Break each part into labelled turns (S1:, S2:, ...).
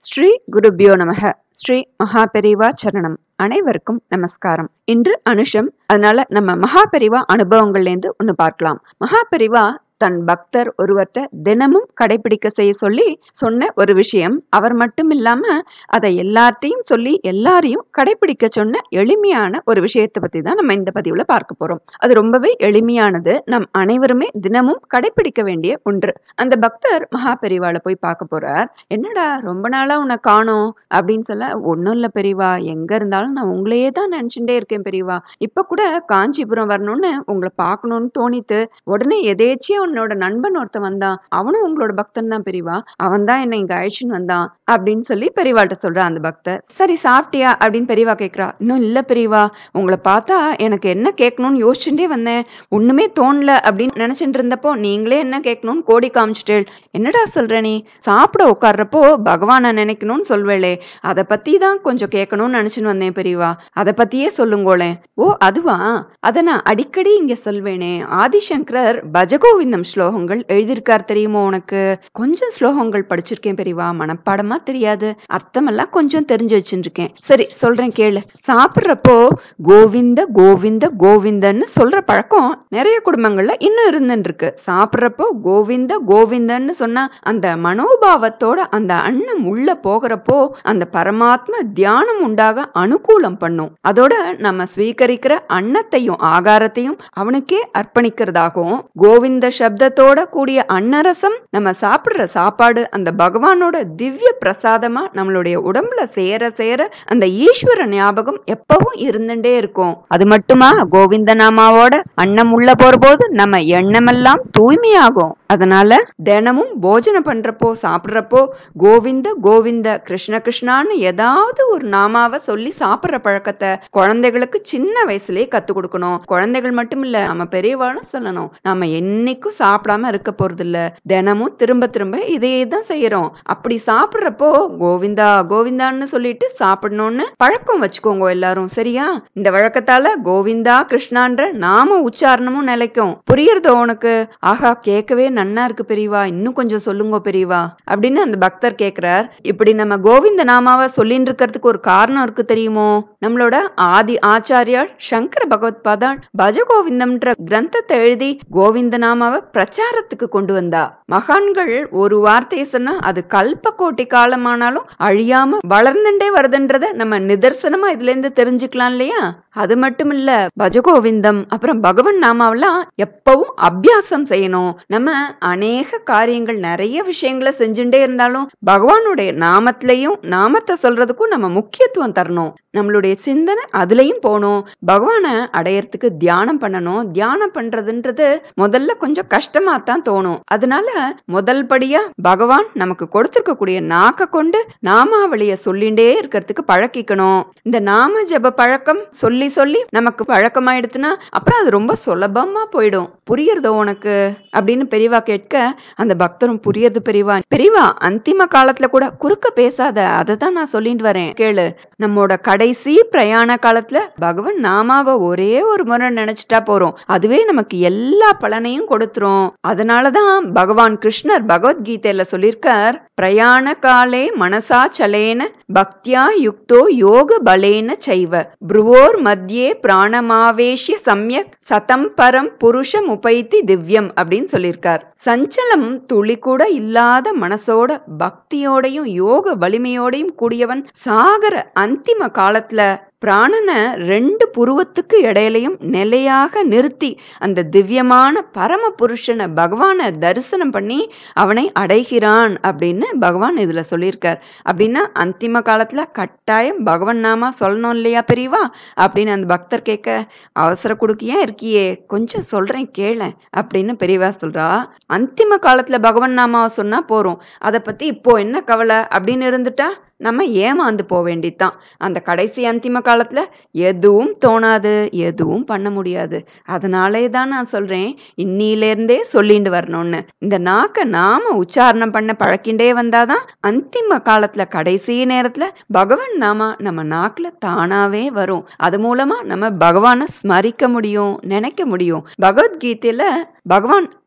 S1: ஸ்ரீ குருபியோ நமக ஸ்ரீ மகாபெரிவா சரணம் அனைவருக்கும் நமஸ்காரம் இன்று அனுஷம் அதனால நம்ம மகாபெரிவா அனுபவங்கள்லேருந்து ஒன்று பார்க்கலாம் மகாபெரிவா தன் பக்தர் ஒருவர்கிட்ட தினமும் கடைபிடிக்க செய்ய சொல்லி சொன்ன ஒரு விஷயம் அவர் மட்டும் இல்லாம அதை எல்லார்ட்டையும் சொல்லி எல்லாரையும் கடைபிடிக்க சொன்ன எளிமையான ஒரு விஷயத்தை பத்தி தான் நம்ம இந்த பதிவுல பார்க்க போறோம் அது ரொம்பவே எளிமையானது நம் அனைவருமே தினமும் கடைபிடிக்க வேண்டிய ஒன்று அந்த பக்தர் மகாபெரிவாளை போய் பார்க்க போறார் என்னடா ரொம்ப நாளா உன்னை காணோம் அப்படின்னு சொல்ல ஒன்றும் இல்லை பெரியவா எங்க இருந்தாலும் நான் உங்களையே தான் நினைச்சுட்டே இருக்கேன் பெரியவா இப்ப கூட காஞ்சிபுரம் வரணும்னு உங்களை பார்க்கணும்னு தோணித்து உடனே எதேச்சியா உன்னோட நண்பன் ஒருத்தன் வந்தான் அவனும் உங்களோட பக்தன் தான் பெரியவா அவன் தான் என்னை இங்க அழைச்சின்னு வந்தான் அப்படின்னு சொல்லி பெரியவாள்கிட்ட சொல்றான் அந்த பக்தர் சரி சாப்பிட்டியா அப்படின்னு பெரியவா கேட்கிறா இன்னும் இல்ல பெரியவா உங்களை பார்த்தா எனக்கு என்ன கேட்கணும்னு யோசிச்சுட்டே வந்தேன் ஒண்ணுமே தோணல அப்படின்னு நினைச்சிட்டு இருந்தப்போ நீங்களே என்ன கேட்கணும்னு கோடி காமிச்சிட்டேள் என்னடா சொல்ற நீ சாப்பிட உட்கார்றப்போ பகவானை நினைக்கணும்னு சொல்வேளே அதை பத்தி தான் கொஞ்சம் கேட்கணும்னு நினைச்சுன்னு வந்தேன் பெரியவா அதை பத்தியே சொல்லுங்கோளேன் ஓ அதுவா அதை நான் அடிக்கடி இங்க சொல்வேனே ஆதிசங்கரர் பஜகோவிந்தம் ஸ்லோகங்கள் எழுதியிருக்கார் தெரியுமோ உனக்கு கொஞ்சம் ஸ்லோகங்கள் படிச்சிருக்கேன் பெரியவா மனப்பாடமா தெரியாது அர்த்தமெல்லாம் கொஞ்சம் தெரிஞ்சு வச்சுருக்கேன் சரி சொல்றேன் கேளு சாப்பிட்றப்போ கோவிந்த கோவிந்த கோவிந்தன்னு சொல்ற பழக்கம் நிறைய குடும்பங்கள்ல இன்னும் இருந்துன்னு இருக்கு சாப்பிட்றப்போ கோவிந்த கோவிந்தன்னு சொன்னா அந்த மனோபாவத்தோட அந்த அன்னம் உள்ள போகிறப்போ அந்த பரமாத்ம தியானம் உண்டாக அனுகூலம் பண்ணும் அதோட நம்ம ஸ்வீகரிக்கிற அன்னத்தையும் ஆகாரத்தையும் அவனுக்கே அர்ப்பணிக்கிறதாகவும் கோவிந்த சப்தத்தோட கூடிய அன்னரசம் நம்ம சாப்பிடுற சாப்பாடு அந்த பகவானோட திவ்ய பிரசாதமா நம்மளுடைய உடம்புல சேர சேர அந்த ஈஸ்வர ஞாபகம் எப்பவும் இருந்துட்டே இருக்கும் அது மட்டுமா கோவிந்த நாமாவோட அன்னம் உள்ள போற போது நம்ம எண்ணமெல்லாம் தூய்மையாகும் அதனால தினமும் போஜனம் பண்றப்போ சாப்பிட்றப்போ கோவிந்த கோவிந்த கிருஷ்ண கிருஷ்ணான்னு ஏதாவது ஒரு நாமாவை சொல்லி சாப்பிட்ற பழக்கத்தை குழந்தைகளுக்கு சின்ன வயசுலயே கத்து கொடுக்கணும் குழந்தைகள் மட்டும் இல்ல நம்ம பெரியவாளும் சொல்லணும் நாம என்னைக்கும் சாப்பிடாம இருக்க போறது இல்ல தினமும் திரும்ப திரும்ப இதையே தான் செய்யறோம் அப்படி சாப்பிட்றப்போ கோவிந்தா கோவிந்தான்னு சொல்லிட்டு சாப்பிடணும்னு பழக்கம் வச்சுக்கோங்க எல்லாரும் சரியா இந்த வழக்கத்தால கோவிந்தா கிருஷ்ணான்ற நாம உச்சாரணமும் நிலைக்கும் புரியுறதோ உனக்கு ஆஹா கேட்கவே நன்னா இருக்கு பெரியவா இன்னும் கொஞ்சம் சொல்லுங்க பெரியவா அப்படின்னு அந்த பக்தர் கேக்குறார் இப்படி நம்ம கோவிந்த நாமாவை சொல்லிட்டு இருக்கிறதுக்கு ஒரு காரணம் இருக்கு தெரியுமோ நம்மளோட ஆதி ஆச்சாரியார் சங்கர பகவத் பாதான் பஜ கோவிந்தம்ன்ற கிரந்தத்தை எழுதி கோவிந்த நாமாவை பிரச்சாரத்துக்கு கொண்டு வந்தா மகான்கள் ஒரு வார்த்தையை சொன்னா அது கல்ப கோட்டி காலமானாலும் அழியாம வளர்ந்துட்டே வருதுன்றத நம்ம நிதர்சனமா இதுல இருந்து தெரிஞ்சுக்கலாம் இல்லையா அது மட்டும் இல்ல பஜகோவிந்தம் அப்புறம் பகவன் நாமாவெல்லாம் எப்பவும் அபியாசம் செய்யணும் நம்ம அநேக காரியங்கள் நிறைய விஷயங்களை செஞ்சுட்டே இருந்தாலும் பகவானுடைய நாமத்திலையும் நாமத்தை சொல்றதுக்கும் நம்ம முக்கியத்துவம் தரணும் நம்மளுடைய சிந்தனை அதுலயும் போகணும் பகவானை அடையறதுக்கு தியானம் பண்ணணும் தியானம் பண்றதுன்றது முதல்ல கொஞ்சம் கஷ்டமா தான் தோணும் அதனால முதல் படியா பகவான் நமக்கு கொடுத்திருக்கக்கூடிய நாக்க கொண்டு நாமாவளிய சொல்லிண்டே இருக்கிறதுக்கு பழக்கிக்கணும் இந்த நாம ஜப பழக்கம் சொல்லி சொல்லி நமக்கு பழக்கமாயிடுச்சுன்னா அப்புறம் அது ரொம்ப சுலபமா போயிடும் புரியுறதோ உனக்கு அப்படின்னு பெரியவா கேட்க அந்த பக்தரும் புரியுறது பெரியவா பெரியவா அந்திம காலத்துல கூட குறுக்க பேசாத அதை தான் நான் சொல்லிட்டு வரேன் கேளு நம்மோட கடைசி பிரயாண காலத்துல பகவான் நாமாவை ஒரே ஒரு முறை நினைச்சிட்டா போறோம் அதுவே நமக்கு எல்லா பலனையும் கொடுத்துரும் அதனாலதான் பகவான் கிருஷ்ணர் பகவத்கீதையில சொல்லியிருக்கார் பிரயாண காலே மனசா சலேன பக்தியா யுக்தோ யோக பலேன செய்வ புருவோர் மத்தியே பிராணமாவேஷ்ய சம்யக் சதம் பரம் புருஷம் உபைத்தி திவ்யம் அப்படின்னு சொல்லியிருக்கார் சஞ்சலம் துளி கூட இல்லாத மனசோட பக்தியோடையும் யோக வலிமையோடையும் கூடியவன் சாகர அந்திம காலத்துல பிராணனை ரெண்டு புருவத்துக்கு இடையிலையும் நிலையாக நிறுத்தி அந்த திவ்யமான பரம புருஷனை பகவானை தரிசனம் பண்ணி அவனை அடைகிறான் அப்படின்னு பகவான் இதுல சொல்லியிருக்கார் அப்படின்னா அந்திம காலத்துல கட்டாயம் பகவான் நாமா சொல்லணும் இல்லையா பெரியவா அப்படின்னு அந்த பக்தர் கேட்க அவசர கொடுக்கியா இருக்கியே கொஞ்சம் சொல்றேன் கேள அப்படின்னு பெரியவா சொல்றா அந்திம காலத்துல பகவான் நாமாவை சொன்னா போறோம் அதை பத்தி இப்போ என்ன கவலை அப்படின்னு இருந்துட்டா நம்ம ஏமாந்து போக வேண்டியதுதான் அந்த கடைசி அந்திம காலத்துல எதுவும் தோணாது எதுவும் பண்ண முடியாது அதனாலே தான் நான் சொல்றேன் இன்னிலேருந்தே சொல்லிட்டு வரணும்னு இந்த நாக்க நாம உச்சாரணம் பண்ண பழக்கிண்டே வந்தாதான் அந்திம காலத்துல கடைசி நேரத்துல பகவான் நாம நம்ம நாக்குல தானாவே வரும் அது மூலமா நம்ம பகவானை ஸ்மரிக்க முடியும் நினைக்க முடியும் பகவத்கீதையில பகவான்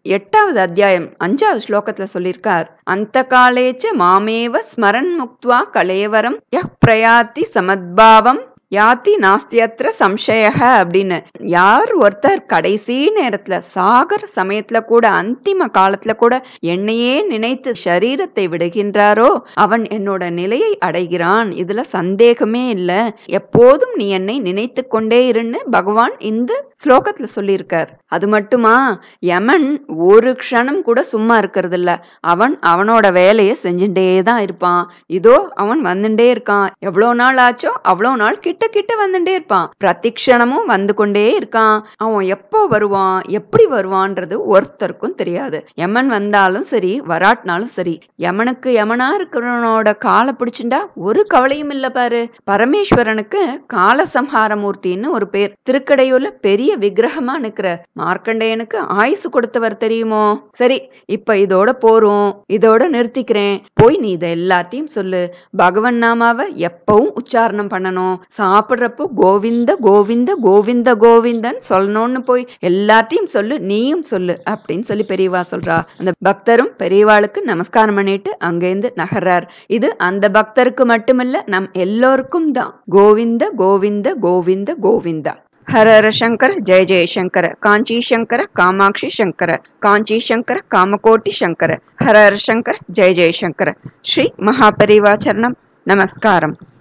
S1: எட்டாவது அத்தியாயம் அஞ்சாவது ஸ்லோகத்துல சொல்லியிருக்கார் அந்த காலேச்ச மாமேவ ஸ்மரன் முக்துவா கலேவரம் யஹ் பிரயாத்தி சமத்பாவம் யாத்தி நாஸ்தியத்திர சம்சய அப்படின்னு யார் ஒருத்தர் கடைசி நேரத்துல சாகர சமயத்துல கூட அந்திம காலத்துல கூட என்னையே நினைத்து சரீரத்தை விடுகின்றாரோ அவன் என்னோட நிலையை அடைகிறான் இதுல சந்தேகமே இல்ல எப்போதும் நீ என்னை நினைத்து கொண்டே இருன்னு பகவான் இந்த ஸ்லோகத்துல சொல்லியிருக்கார் அது மட்டுமா யமன் ஒரு க்ஷணம் கூட சும்மா இருக்கிறது இல்ல அவன் அவனோட வேலையை செஞ்சுட்டே தான் இருப்பான் இதோ அவன் வந்துட்டே இருக்கான் எவ்வளோ நாள் ஆச்சோ அவ்வளோ நாள் கிட்ட கிட்ட வந்துட்டே இருப்பான் பிரதிக்ஷணமும் வந்து கொண்டே இருக்கான் அவன் எப்போ வருவான் எப்படி வருவான்றது ஒருத்தருக்கும் தெரியாது யமன் வந்தாலும் சரி வராட்டினாலும் சரி யமனுக்கு யமனா இருக்கிறவனோட காலை பிடிச்சுண்டா ஒரு கவலையும் இல்ல பாரு பரமேஸ்வரனுக்கு காலசம்ஹாரமூர்த்தின்னு ஒரு பேர் திருக்கடையூர்ல பெரிய விக்கிரகமா நிக்கிற மார்க்கண்டேயனுக்கு ஆயுசு கொடுத்தவர் தெரியுமோ சரி இப்ப இதோட போறோம் இதோட நிறுத்திக்கிறேன் போய் நீ இதை எல்லாத்தையும் சொல்லு பகவன் நாமாவை எப்பவும் உச்சாரணம் பண்ணணும் சாப்பிடுறப்போ கோவிந்த கோவிந்த கோவிந்த கோவிந்தன் சொல்லணும்னு போய் எல்லாத்தையும் சொல்லு நீயும் சொல்லு அப்படின்னு சொல்லி பெரியவா சொல்றா அந்த பக்தரும் பெரியவாளுக்கு நமஸ்காரம் பண்ணிட்டு அங்கேருந்து நகர்றார் இது அந்த பக்தருக்கு மட்டுமில்ல நம் எல்லோருக்கும் தான் கோவிந்த கோவிந்த கோவிந்த கோவிந்தா ஹர ஹர சங்கர ஜெய ஜெயசங்கர காஞ்சி சங்கர காமாட்சி சங்கர காஞ்சி சங்கர காமகோட்டி சங்கர ஹர ஹர சங்கர ஜெய ஜெயசங்கர ஸ்ரீ மகாபரிவாச்சரணம் நமஸ்காரம்